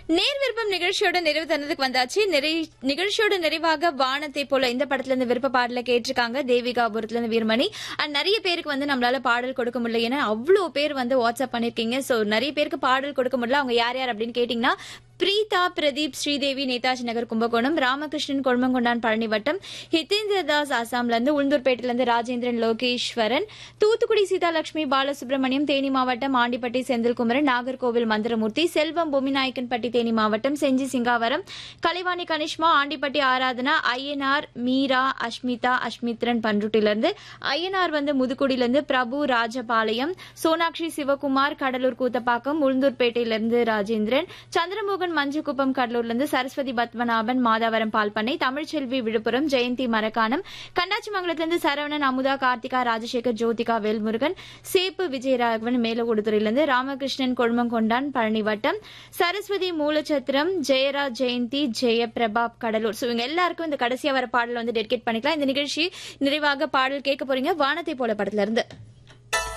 நேர் விருப்பம் நிகழ்ச்சியோட நிறைவு தந்ததுக்கு வந்தாச்சு நிறை நிகழ்ச்சியோட நிறைவாக வானத்தை போல இந்த படத்துல இருந்து விருப்ப பாடல கேட்டிருக்காங்க தேவிகாபுரத்துல இருந்து வீரமணி அண்ட் நிறைய பேருக்கு வந்து நம்மளால பாடல் கொடுக்க முடியல ஏன்னா அவ்வளோ பேர் வந்து வாட்ஸ்அப் பண்ணிருக்கீங்க சோ நிறைய பேருக்கு பாடல் கொடுக்க முடியல அவங்க யார் யார் அப்படின்னு கேட்டீங்கன்னா பிரீதா பிரதீப் ஸ்ரீதேவி நேதாஜி நகர் கும்பகோணம் ராமகிருஷ்ணன் கொழுமங்கொண்டான் பழனி வட்டம் ஹிதேந்திர தாஸ் ஆசாம்ல இருந்து உளுந்தூர்பேட்டில இருந்து ராஜேந்திரன் லோகேஸ்வரன் தூத்துக்குடி சீதாலட்சுமி பாலசுப்ரமணியம் தேனி மாவட்டம் ஆண்டிப்பட்டி செந்தில்குமரன் நாகர்கோவில் மந்திரமூர்த்தி செல்வம் பொம்மிநாயக்கன்பட்டி தேனி மாவட்டம் செஞ்சி சிங்காவரம் கலைவாணி கனிஷ்மா ஆண்டிப்பட்டி ஆராதனா ஐயனார் மீரா அஷ்மிதா அஷ்மித்ரன் பன்ருட்டிலிருந்து ஐயனார் வந்து முதுகுடியிலிருந்து பிரபு ராஜபாளையம் சோனாக்ஷி சிவகுமார் கடலூர் கூத்தப்பாக்கம் உளுந்தூர்பேட்டையிலிருந்து ராஜேந்திரன் சந்திரமோகன் மஞ்சுக்குப்பம் கடலூர்ல இருந்து சரஸ்வதி பத்மநாபன் மாதாவரம் பால்பண்ணை தமிழ்ச்செல்வி விழுப்புரம் ஜெயந்தி மரக்கானம் கண்டாச்சிமங்கலத்திலிருந்து சரவணன் அமுதா கார்த்திகா ராஜசேகர் ஜோதிகா வேல்முருகன் சேப்பு விஜயராகவன் மேலகுடுதுறையிலிருந்து ராமகிருஷ்ணன் கொழுமங்கொண்டான் பழனி வட்டம் சரஸ்வதி மூலச்சத்திரம் ஜெயராஜ் ஜெயந்தி ஜெயபிரபா கடலூர் ஸோ இவங்க எல்லாருக்கும் இந்த கடைசியா வர பாடல் வந்து டெடிகேட் பண்ணிக்கலாம் இந்த நிகழ்ச்சி நிறைவாக பாடல் கேட்க போறீங்க வானத்தை போல படத்துல இருந்து